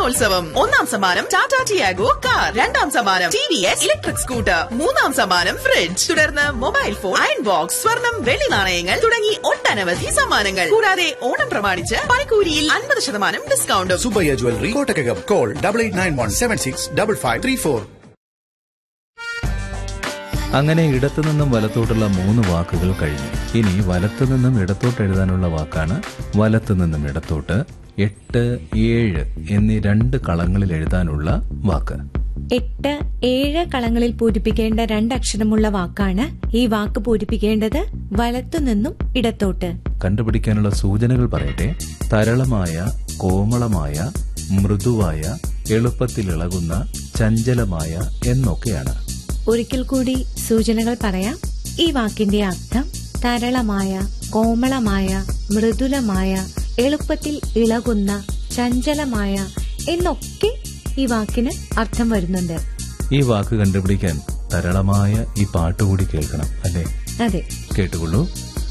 ഓണോത്സവം ഒന്നാം സമ്മാനം Tata Tiago car രണ്ടാം സമ്മാനം T V S electric scooter മൂന്നാം സമ്മാനം ഫ്രിഡ്ജ് തുടർന്ന് മൊബൈൽ ഫോൺ അയൺ ബോക്സ് സ്വർണം വെള്ളി നാണയങ്ങൾ തുടങ്ങി ഒട്ടനവധി സമ്മാനങ്ങൾ കൂടാതെ ഓണം പ്രമാണിച്ച് പണിക്കൂലിയിൽ അൻപത് ശതമാനം ഡിസ്കൗണ്ടും Subbayya jewellery Kottakkakam call double eight nine one seven six double five three four അങ്ങനെ ഇടത്തുനിന്നും വലത്തോട്ടുള്ള മൂന്ന് വാക്കുകൾ കഴിഞ്ഞു ഇനി വലത്തുനിന്നും ഇടത്തോട്ട് എഴുതാനുള്ള വാക്കാണ് വലത്തുനിന്നും ഇടത്തോട്ട് എട്ട് ഏഴ് എന്നീ രണ്ട് കളങ്ങളിൽ എഴുതാനുള്ള വാക്ക് എട്ട് ഏഴ് കളങ്ങളിൽ പൂരിപ്പിക്കേണ്ട രണ്ടക്ഷരമുള്ള വാക്കാണ് ഈ വാക്ക് പൂരിപ്പിക്കേണ്ടത് വലത്തുനിന്നും ഇടത്തോട്ട് കണ്ടുപിടിക്കാനുള്ള സൂചനകൾ പറയട്ടെ തരളമായ കോമളമായ മൃദുവായ എളുപ്പത്തിൽ ഇളകുന്ന ചഞ്ചലമായ എന്നൊക്കെയാണ് ഒരിക്കൽ കൂടി സൂചനകൾ പറയാം ഈ വാക്കിന്റെ അർത്ഥം തരളമായ കോമളമായ മൃദുലമായ എളുപ്പത്തിൽ ഇളകുന്ന ചഞ്ചലമായ എന്നൊക്കെ ഈ വാക്കിന് അർത്ഥം വരുന്നുണ്ട് ഈ വാക്ക് കണ്ടുപിടിക്കാൻ തരളമായ ഈ പാട്ടുകൂടി കേൾക്കണം അല്ലേ അതെ കേട്ടുകൊള്ളൂ